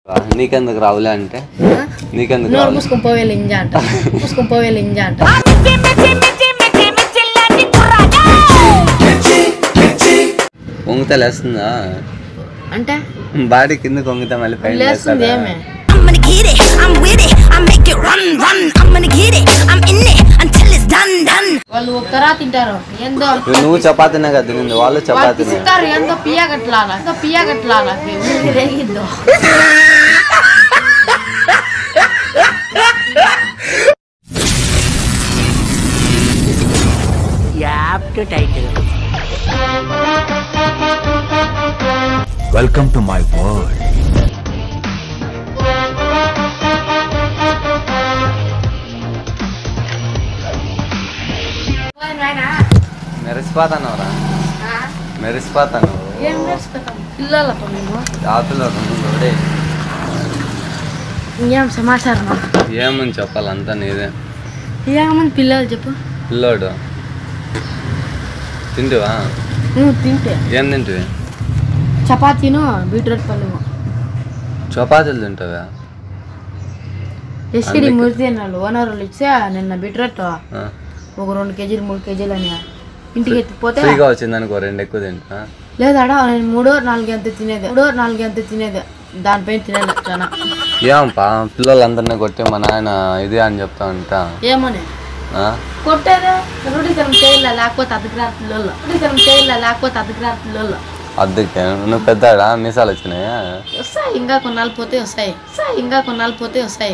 నీకెందుకు రావులే అంటే నీకెందుకు నోరు రావులే మూసుకొని పోవే లింజ అంట మూసుకొని పోవే లింజ అంట పొంగితే లేస్తుందా అంటే బాడీ కింద కొంగితే మళ్ళీ పైన లేస్తుంది లేస్తాడా? ఏమే I'm gonna get it, I'm with it, I make it run, run. I'm gonna get it, I'm in it until it's done, done. వాళ్ళు ఒక్కరా తింటారు ఏందో ఇప్పుడు నువ్వు చపాతీనే కదా తినింది వాళ్ళు వాళ్ళు చపాతీనే పిసుకుతారు ఏందో పియ్యగట్లాల ఎంతో పియ్యగట్లాల ఊరికి రేగిద్దో Welcome to my world. మెరిసిపోతానవరా మెరిసిపోతాను ఏం నేర్చుకుంటాం పిల్లలతో మేము ఆతులు ఒకడే ఇంకేం సమాచారం ఏమని చెప్పాలంతా నీదే ఏమని పిల్లలు చెప్పు పిల్లోడు తింటివా నువ్వు తింటే ఏం తింటివి చపాతీను బీట్రూట్ పల్లెము చపాతీలు తింటావా ఎస్కిడి అందుకే. మూర్తి అన్నాడు ఓనర్ వాళ్ళు ఇచ్చా నిన్న బీట్రూట్ ఆ. ఒక రెండు కేజీలు మూడు కేజీలు అని ఇంటికి ఎత్తిపోతే ఫ్రీగా వచ్చిందనుకో రెండు ఎక్కువ తింటా లేదాడా నేను మూడో నాలుగు ఎంత తినేది మూడో నాలుగు ఎంత తినేది దానిపైన తినేది చాలా ఏమంపా పిల్లలందరినీ కొట్టి మా నాయన ఇది అని చెప్తా ఉంటా ఏమని ఆ? కొట్టేదే రూఢీకరం చేయాల లేకపోతే అతికిరారు పిల్లలు రూఢీకరం చేయాల లేకపోతే అతికిరారు పిల్లలు అద్దెకే నువ్వు పెద్దాడా మీసాలు వచ్చినాయా వస్తాయి ఇంకా కొన్నాళ్ళు పోతే వస్తాయి వస్తాయి ఇంకా కొన్నాళ్ళు పోతే వస్తాయి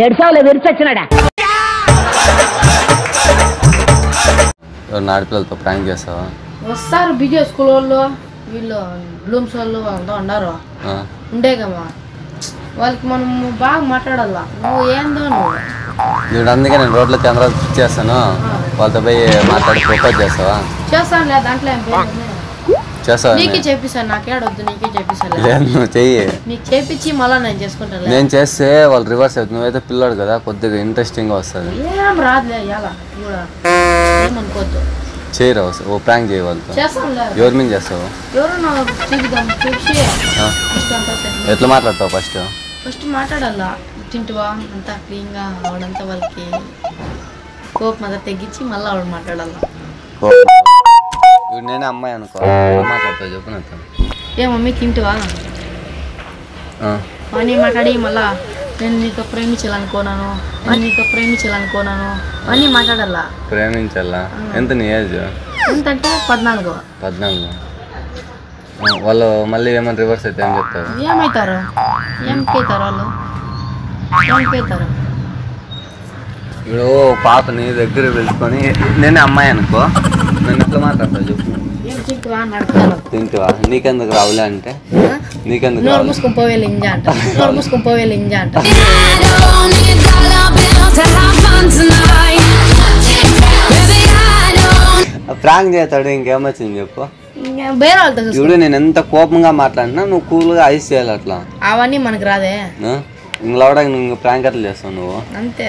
ఎవరు ఆడపిల్లలతో ప్రాంక్ చేస్తావా వస్తారు బిజీ స్కూల్ వాళ్ళు వీళ్ళు బ్లూమ్స్ వాళ్ళు అంతా ఉన్నారు ఆ? ఉండే కమ్మా వాళ్ళకి మనం బాగా మాట్లాడాలా నువ్వు ఏందో నువ్వు ఇప్పుడు అందుకే నేను రోడ్లో కెమెరా ఫిక్స్ చేస్తాను వాళ్ళతో పోయి మాట్లాడి ప్రపోజ్ చేస్తావా చేస్తాను లే దాంట్లో ఏం పేరు చేస్తావా నీకే చేపిస్తాను నాకేడొద్దు నీకే చేపిస్తాను లేదు నువ్వు చెయ్యి నీకు చేపించి మళ్ళీ నేను చేసుకుంటాను నేను చేస్తే వాళ్ళు రివర్స్ అవుతుంది నువ్వైతే పిల్లాడు కదా కొద్దిగా ఇంట్రెస్టింగ్గా వస్తుంది ఏం రాదులే ఎలా కూడా ఏమనుకోవద్దు చేయరా ఓ ప్రాంక్ చేయి వాళ్ళతో చేస్తానులే ఎవరి మీద చేస్తావు ఎవరు నాకు చూపిద్దాం చూసి ఆ? ఫస్ట్ అంతా సెట్ ఎట్లా మాట్లాడతావు ఫస్ట్ ఫస్ట్ మాట్లాడాలా తింటువా అంతా క్లీన్గా ఆవిడంతా వాళ్ళకి కోపం అంతా తగ్గించి మళ్ళీ ఆవిడ మాట్లాడాలా ఇప్పుడు నేనే అమ్మాయి అనుకో ఎట్లా మాట్లాడతావు చెప్పు నాతో ఏ మమ్మీ తింటువా ఆ. అని మాట్లాడి మళ్ళా నేను నీతో ప్రేమించాలనుకోనాను నేను నీతో ప్రేమించాలనుకోనాను అని మాట్లాడాలా ప్రేమించాలా ఎంత నీ ఏజ్ ఎంతంటే పద్నాలుగు పద్నాలుగు ఆ, వాళ్ళు మళ్ళీ ఏమైనా రివర్స్ అయితే ఏం చెప్తావు ఏమవుతారు ఏంకైతారు వాళ్ళు ఏంకైతారు ఇప్పుడు పాపని దగ్గర పిలుచుకొని నేనే అమ్మాయి అనుకో నేను ఎట్లా మాట్లాడతావు చెప్పు ఏం తింటువా అని అడుగుతారు తింటివా నీకెందుకు రావులే అంటే నీకెందుకు నోరు రావులే మూసుకొని పోవే లింజ అంట నోరు మూసుకొని పోవే లింజ అంట I don't need a dollar bill to have fun tonight. Baby, I don't. Prank చేస్తాడు ఇంకేమొచ్చింది చెప్పు ఇంకా వేరే వాళ్ళతో చూసుకో ఇప్పుడు నేను ఎంత కోపంగా మాట్లాడినా నువ్వు కూల్గా ఐస్ చేయాలి అట్లా అవన్నీ మనకు రాదే ఇంగ్లవడా నువ్వు ప్రాంక్ ఎట్లా చేస్తావు నువ్వు అంతే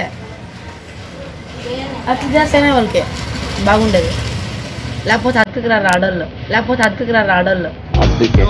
అట్లా చేస్తేనే వాళ్ళకి బాగుండేది లేకపోతే అక్కడికి రారు ఆడోళ్ళు లేకపోతే అక్కడికి రారు ఆడోళ్ళు అందుకే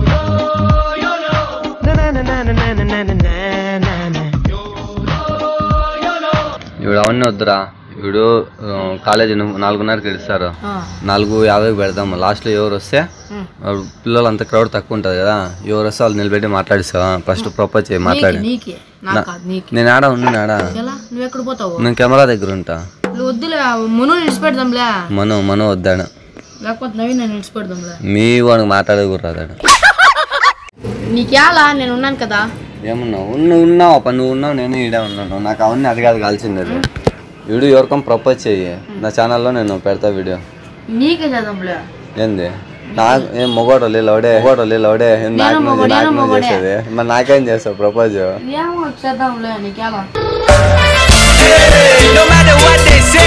ఇప్పుడు అవన్నీ వద్దురా ఇప్పుడు ఆ, కాలేజీ ను- నాలుగున్నరకి ఇస్తారు ఆ, నాలుగు యాభైకి పెడదాం లాస్ట్లో ఎవరు వస్తే ఉమ్. వాడు పిల్లలంతా క్రౌడ్ తక్కువ ఉంటుంది కదా ఎవరు వస్తే వాళ్ళు నిలబెట్టి మాట్లాడిస్తావా ఫస్ట్ ప్రపోజ్ చేయి మాట్లాడి నీకే నాకు కాదు నీకే నేను ఆడ ఉండి ఆడ ఎలా నువ్వు ఎక్కడ పోతావు నేను కెమెరా దగ్గర ఉంటా నువ్వు వద్దులే మును నిడిచిపెడదాంలే మనం మనం వద్దాడు లేకపోతే నవీన్ నేను నిడిచిపెడదాంలే మీ వాడికి మాట్లాడే కూడా రాదాడు నీకేలా నేను ఉన్నాను కదా ఏమన్నావు ఉన్న ఉన్నావు అప్ప నువ్వు ఉన్నావు నేను ఈడే ఉన్నాను నాకు అవన్నీ అది కాదు కాల్సింది అది వీడియో ఎవరికం ప్రపోజ్ చెయ్యి నా ఛానల్లో నేను పెడతా వీడియో నీకే చేద్దాంలే ఏంది నాకు ఏం మొగోడు లౌడే మొగోడు లౌడే ఏం నాకు నువ్వు మొగోడే, నాకు నేను నువ్వు మొగోడే. చేసేది మరి నాకేం చేస్తావు ప్రపోజ్ ఏమో చేద్దాంలే నీకేలా No matter what they say.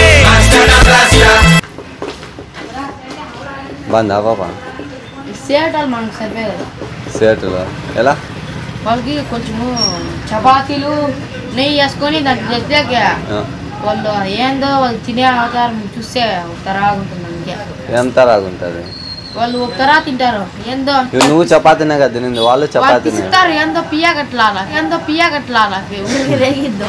బాగుందా పాప సేటాలు మనకు సరిపోయే కదా సేటులో ఎలా వాళ్ళకి కొంచెము చపాతీలు నెయ్యి వేసుకొని దానికి తెచ్చాక ఆ, వాళ్ళు ఏందో వాళ్ళు తినే అవతారం చూస్తే తరాగా ఉంటుంది అంతే ఎంత రాగుంటుంది వాళ్ళు ఒక్కరా తింటారు ఏందో ఇవి నువ్వు చపాతీనే కదా తినింది వాళ్ళు వాళ్ళు చపాతీనే తింటారు ఏందో పియ్యగట్లాల ఏందో పియ్యగట్లాల ఊరికి రేగిద్దు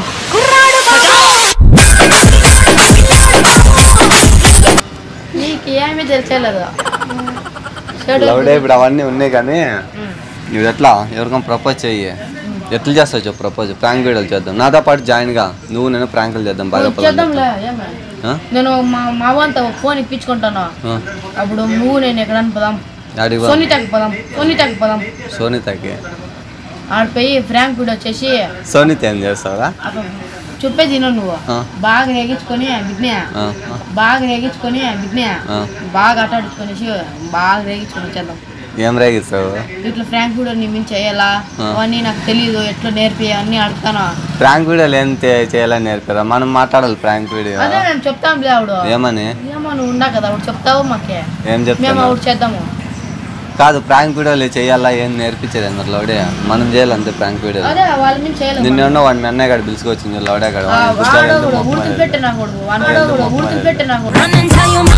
నీకు ఏమీ తెలిసేలేదు చెడు లవ్ డే ఇప్పుడు అవన్నీ ఉన్నాయి కానీ నువ్వు ఎట్లా ఎవరికైనా ప్రపోజ్ చెయ్యి ఎట్లా చేస్తావు చెప్పు ప్రపోజ్ ప్రాంక్ వీడియోలు చేద్దాం నాతో పాటు జాయిన్ గా నువ్వు నేను ప్రాంకులు చేద్దాం బాగా చేద్దాంలే ఏమే ఆ? నేను మా మా వంత ఫోన్ ఇప్పించుకుంటాను ఆ. అప్పుడు నువ్వు నేను ఎక్కడానికి పోదాం యాడికి పో? సోనితాకి పోదాం సోనితాకి పోదాం సోనితకి ఆడిపోయి ఫ్రాంక్ వీడియో వచ్చేసి సోనిత ఏం చేస్తావా అప్పుడు చెప్పేది తిను నువ్వు ఆ. బాగా రేగించుకొని బిడ్నే ఆ, ఆ. బాగా రేగించుకొని బిడ్నే ఆ. బాగా అటాడించుకొనేసి బాగా రేగించుకొని వచ్చేద్దాం ఏం రేగిస్తావు ఇట్లా ఫ్రాంక్ వీడియో నీ మీద చేయాలా ఆ. అవన్నీ నాకు తెలియదు ఎట్లా నేర్పి అన్నీ అడుగుతాను ప్రాంక్ వీడియోలు ఏం చే- చేయాలని నేర్పారా మనం మాట్లాడాలి ప్రాంక్ వీడియో అదే మేము చెప్తాంలే ఆవిడ ఏమని ఏమో నువ్వు ఉండా కదా ఆవిడ చెప్తావు మాకే ఏం మేము చెప్తాను ఆవిడ చేద్దాము కాదు ప్రాంక్ వీడియోలు చేయాలా ఏం నేర్పించేది అన్నారు లౌడే మనం చేయాలి అంతే ప్రాంక్ వీడియోలు అదే వాళ్ళ మీద చేయలేదు నిన్న వాడి మీ అన్నయ్య గారు పిలుచుకొచ్చింది లౌడే గారు ఆ, వాడిని వాడు ఎందుకు కూడా మొహం ఊరికి మీద- పెట్టినా కొడుకు వాడు కూడా ఊరికి పెట్టినా కొడుకు Run and tell your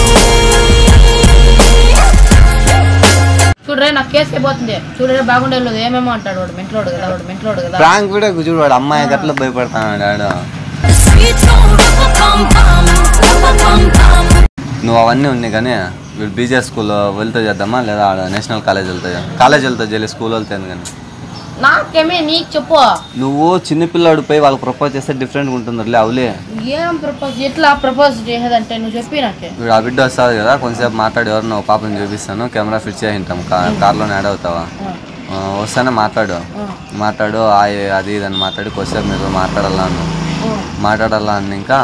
చూడరే నాకు కేసు అయిపోతుంది చూడరే బాగుండే లేదు ఏమేమో అంటాడు వాడు మెంట్లోడు కదా వాడు మెంట్లోడు కదా ప్రాంక్ వీడియో చూడు వాడు అమ్మాయి గట్ల భయపడతాడు ఆడు Sweet soul, pum pum, pum pum. నువ్వు అవన్నీ ఉన్నాయి కానీ వీడు బీజే స్కూల్లో వెళ్తే చేద్దామా లేదా ఆడ నేషనల్ కాలేజ్ వెళ్తా కాలేజ్ వెళ్తా చేయలే స్కూల్ వెళ్తాను కానీ నాకేమే నీకు చెప్పు నువ్వు చిన్నపిల్లాడు పోయి వాళ్ళకి ప్రపోజ్ చేస్తే డిఫరెంట్గా ఉంటుంది అవులే ఏం ప్రపోజ్ ఎట్లా ప్రపోజ్ చేసేదంటే నువ్వు చెప్పి నాకే ఇప్పుడు ఆ బిడ్డ వస్తుంది కదా కొంచెంసేపు మాట్లాడి ఎవరినో ఒక పాపని చూపిస్తాను కెమెరా ఫిట్ చేయింటాం కార్ కార్లోనే యాడ్ అవుతావా ఆ, వస్తానే మాట్లాడు మాట్లాడు ఆ అది ఇది అని మాట్లాడి కొద్దిసేపు మీరు మాట్లాడాలా అను మాట్లాడాలా అని ఇంకా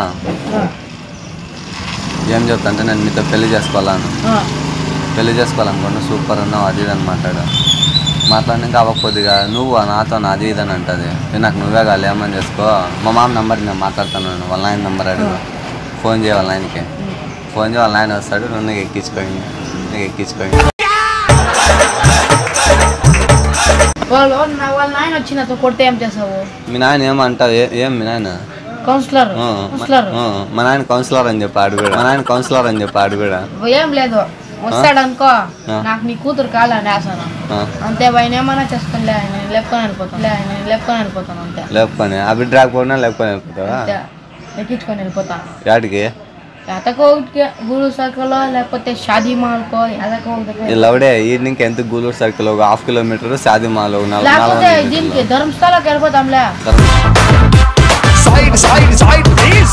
ఏం చెప్తా అంటే నేను మీతో పెళ్లి చేసుకోవాలను పెళ్లి చేసుకోవాలనుకోండి సూపర్ ఉన్నావు అది ఇది అని మాట్లాడు మాట్లాడినాక అవ్వకపోద్దిగా నువ్వు నాతో అది ఇది అని అంటది "ఏ, నాకు నువ్వే కాదు ఏమని చేసుకో మా మామ నెంబర్ నేను మాట్లాడతాను వాళ్ళ ఆయన నెంబర్ అడుగు ఫోన్ చేయ వాళ్ళ ఆయనకి ఫోన్ చేయ వాళ్ళ ఆయన వస్తాడు నువ్వు నీకు ఎక్కించుకోండి నీకు ఎక్కించుకోండి వాళ్ళు నా- వాళ్ళ నాయన వచ్చి నాతో కొడితే ఏం చేస్తావు మీ నాయన ఏమంటావు ఏ- ఏం మీ నాయన కౌన్సిలర్ ఆ, కౌన్సిలర్ ఆ, మా నాయన కౌన్సిలర్ అని చెప్పి ఆడు కూడా మా నాయన కౌన్సిలర్ అని చెప్పి ఆడు కూడా ఏం లేదు వస్తాడనుకో ఆ. నాకు నీ కూతురు కాలని ఆశాను ఆ, అంతే ఆయన ఏమన్నా చేసుకుంటే నేను లేపుకొని వెళ్ళిపోతాను లే, నేను లేపుకొని వెళ్ళిపోతాను అంతే లేకపోతే ఆ బిడ్డ రాకపోయినా లేకపోయినా వెళ్ళిపోతావా అంతే ఎక్కించుకొని వెళ్ళిపోతాను యాడికి ఎతకో ఒకటికి గురు సర్కిల్లో లేకపోతే షాదీ మాల్కో ఎదకో ఒకటికి ఈ లవడే ఈవినింగ్ ఎంత గూలూరు సర్కిల్ ఒక హాఫ్ కిలోమీటర్ సాది మాల్ ఒక నాలుగు లేకపోతే నాలుగు దీనికి ధర్మస్థలకి వెళ్ళిపోతాంలే Side, side, side, please.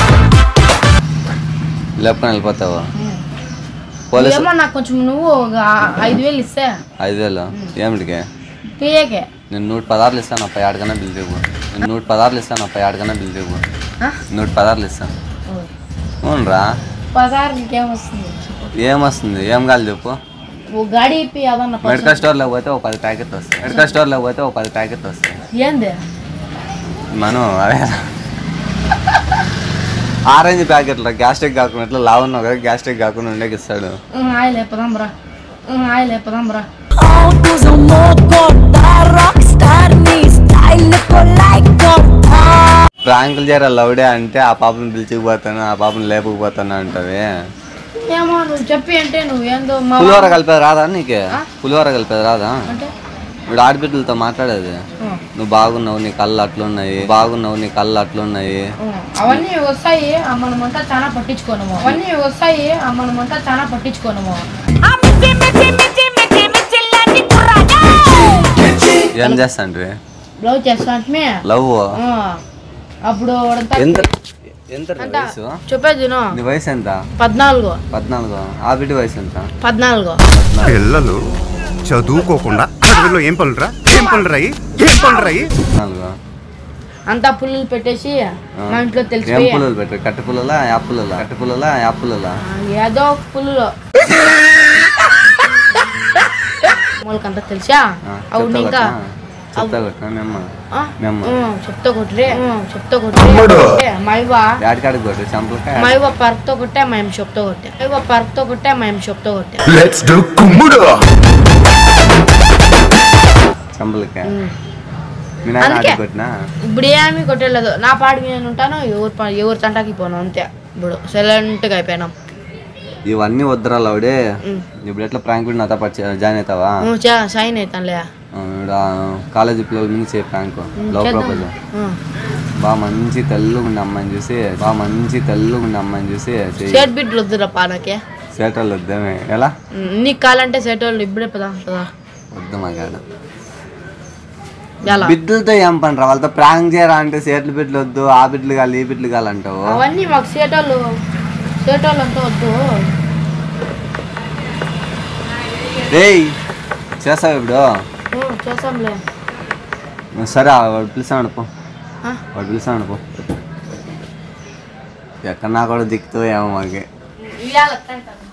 లేపుకొని వెళ్ళిపోతావా పోలీసు ఏమో నాకు కొంచెం నువ్వు ఒక ఐదు వేలు ఇస్తే ఐదు వేలు ఏమిటికి పిఏకే నేను నూట పదార్లు ఇస్తాను అప్ప ఏడకన్నా బిల్ దిగు నేను నూట పదార్లు ఇస్తాను అప్ప ఏడకన్నా బిల్ దిగు నూట పదార్లు ఇస్తాను అవునరా పదహారు ఇంకేం వస్తుంది ఏమొస్తుంది ఏం కాదు చెప్పు ఓ గాడి ఇప్పి అదన్న మెడికల్ స్టోర్లో పోతే ఒక పది ప్యాకెట్లు వస్తాయి మెడికల్ స్టోర్లో పోతే ఒక పది ప్యాకెట్లు వస్తాయి ఏంది మనం అవే ఆరెంజ్ ప్యాకెట్లో గ్యాస్ట్రిక్ కాకుండా ఇట్లా లావు ఉన్నావు కదా గ్యాస్ట్రిక్ కాకుండా ఉండేకి ఇస్తాడు ఆయిల్ ఎప్పదాం రా ఆయిల్ ఎప్పదాం రా ప్రాంకులు చేర లౌడే అంటే ఆ పాపను పిలిచిపోతాను ఆ పాపను లేపకపోతాను అంటవి ఏమో నువ్వు చెప్పి అంటే నువ్వు ఏందో మా పులిహోర కలిపేది రాదా నీకే పులిహోర కలిపేది రాదా అంటే ఇప్పుడు ఆడబిడ్డలతో మాట్లాడేది నువ్వు బాగున్నావు నీ కళ్ళు అట్లున్నాయి బాగున్నావు నీ కళ్ళు అట్లున్నాయి ఉం. అవన్నీ వస్తాయి ఆ మనమంతా చాలా పట్టించుకోనము అవన్నీ వస్తాయి ఆ మనమంతా చాలా పట్టించుకోనము ఏం చేస్తాండ్రి బ్లౌజ్ చేస్తా అంటే లవ్ అప్పుడు వాడంతా ఎంత ఎంత వయసు చెప్పేది విను. నీ వయసు ఎంత పద్నాలుగు పద్నాలుగు ఆ బిడ్డ వయసు ఎంత పద్నాలుగు పిల్లలు చదువుకోకుండా చదువులో ఏం పనులురా ఏం పనులురా ఇయి? ఏం పనులురా ఇయి? పద్నాలుగు అంతా పుల్లలు పెట్టేసి మా ఇంట్లో ఏం తెలిసిపోయి పుల్లలు పెట్టారు కట్ట పుల్లలా యాప్ పుల్లలా కట్ట పుల్లలా యాప్ పుల్లలా ఆ, ఏదో ఒక పుల్లులో వాళ్ళకంతా తెలిసా ఆ, అవును చెప్తా ఇంకా కొట్టనా? చెప్తా కొట్టినా మేమ్మ ఆ? మేమ్మ ఉం, చెప్తా కొట్టిరే ఉం, చెప్తా కొట్టిరే మైవా యాడికాడికి కొట్టు చంపలకా మైవ పర్క్తో కొట్టే మేము చెప్తా కొట్టే మైవ పర్క్తో కొట్టే మేము చెప్తా కొట్టే Let's do Kumudo. చంపలకా మీ నాన్న అందుకే. ఆడికి కొట్టినా ఇప్పుడు ఏమీ కొట్టలేదు నా పాడికి నేను ఉంటాను ఎవరు పా- ఎవరి తంటాకి పోను అంతే ఇప్పుడు సైలెంట్గా అయిపోయినాం ఇవన్నీ వద్దురా లౌడే ఇప్పుడు ఎట్లా ప్రాంక్ వీడియో నాతో పాటు చే- జాయిన్ అవుతావా ఉం, చా షైన్ అవుతానులే ఇక్కడ కాలేజీ పిల్లల మీద చే ప్రాంక్ లవ్ చేద్దాం. ప్రపోజల్ ఉం. బాగా మంచి తెల్లగా ఉండే అమ్మాయిని చూసి బాగా మంచి తెల్లగా ఉండే అమ్మాయిని చూసి చెయ్యి. షేట్ బిడ్లు వద్దురా పానకే సేటర్లు వద్దామే ఎలా ఉం, నీకు కావాలంటే షేట్ వాళ్ళు ఇప్పుడే పదా పదా వద్దు మాకాడ ఎలా బిడ్డలతో ఏం పని రా వాళ్ళతో ప్రాంక్ చేయరా అంటే సేట్లు బిడ్డలు వద్దు ఆ బిడ్డలు కాదు ఈ బిడ్డలు కాదు అంటావు అవన్నీ మాకు షేట్ వాళ్ళు షేట్ వాళ్ళు అంతా వద్దు రేయ్ చేస్తావు ఇప్పుడు ఉం, చేస్తాంలే సరే ఆ వాడు పిలిచాను పో ఆ? వాడు పిలిచాను పో ఎక్కడ నా కూడా దిక్కుతో ఏమో మాకి ఇవాళ వస్తాయి కదా.